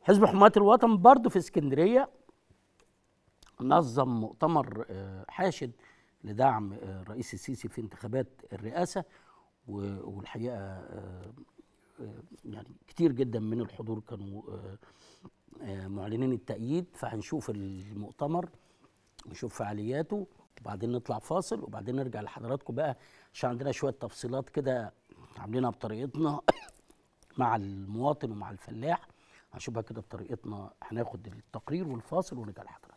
حزب حماة الوطن برضه في اسكندرية نظم مؤتمر آه، حاشد لدعم آه، الرئيس السيسي في انتخابات الرئاسة و- والحقيقة آه، آه، يعني كتير جدا من الحضور كانوا آه، آه، معلنين التأييد فهنشوف المؤتمر نشوف فعالياته وبعدين نطلع فاصل وبعدين نرجع لحضراتكم بقى عشان عندنا شوية تفصيلات كده عاملينها بطريقتنا مع المواطن ومع الفلاح هنشوفها كده بطريقتنا هناخد التقرير والفاصل ونرجع لحضراتكم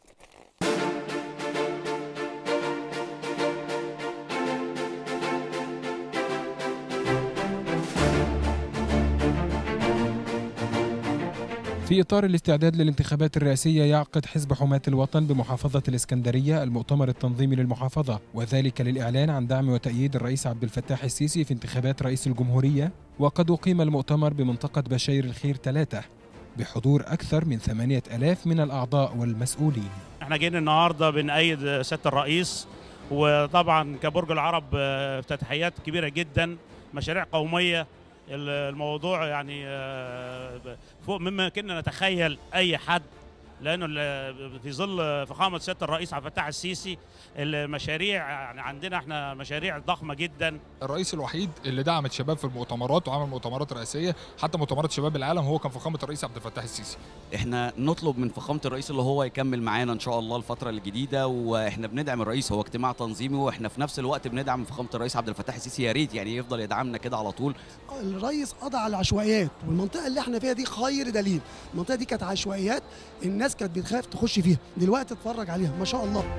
في إطار الاستعداد للانتخابات الرئاسية يعقد حزب حماة الوطن بمحافظة الإسكندرية المؤتمر التنظيمي للمحافظة وذلك للإعلان عن دعم وتأييد الرئيس عبد الفتاح السيسي في انتخابات رئيس الجمهورية وقد أقيم المؤتمر بمنطقة بشير الخير ثلاثة بحضور أكثر من ثمانية ألاف من الأعضاء والمسؤولين احنا جايين النهارده بنأيد سياده الرئيس وطبعا كبرج العرب آه، افتتاحيات كبيره جدا مشاريع قوميه ال- الموضوع يعني آه، فوق مما كنا نتخيل اي حد لانه ال- في ظل فخامه سياده الرئيس عبد الفتاح السيسي المشاريع يعني عندنا احنا مشاريع ضخمه جدا الرئيس الوحيد اللي دعم الشباب في المؤتمرات وعمل مؤتمرات رئاسيه حتى مؤتمرات شباب العالم هو كان فخامه الرئيس عبد الفتاح السيسي احنا نطلب من فخامه الرئيس اللي هو يكمل معانا ان شاء الله الفتره الجديده واحنا بندعم الرئيس هو اجتماع تنظيمي واحنا في نفس الوقت بندعم فخامه الرئيس عبد الفتاح السيسي يا ريت يعني يفضل يدعمنا كده على طول الرئيس قضى على العشوائيات والمنطقه اللي احنا فيها دي خير دليل المنطقه دي كانت عشوائيات الناس كانت بتخاف تخش فيها دلوقتي اتفرج عليها ما شاء الله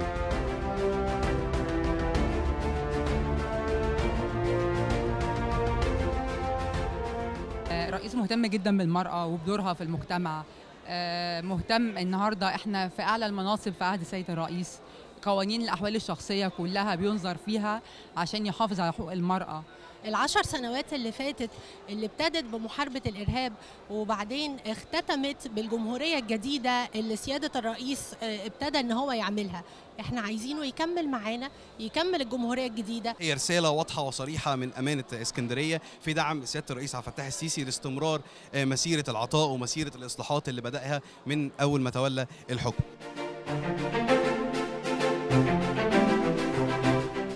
آه، رئيس مهتم جدا بالمرأة وبدورها في المجتمع آه، مهتم النهاردة احنا في أعلى المناصب في عهد السيد الرئيس قوانين الأحوال الشخصية كلها بينظر فيها عشان يحافظ على حقوق المرأة العشر سنوات اللي فاتت اللي ابتدت بمحاربة الإرهاب وبعدين اختتمت بالجمهورية الجديدة اللي سيادة الرئيس آه، ابتدى ان هو يعملها احنا عايزينه يكمل معانا يكمل الجمهورية الجديدة هي رسالة واضحة وصريحة من أمانة اسكندرية في دعم سيادة الرئيس عبد الفتاح السيسي لاستمرار آه، مسيرة العطاء ومسيرة الإصلاحات اللي بدأها من أول ما تولى الحكم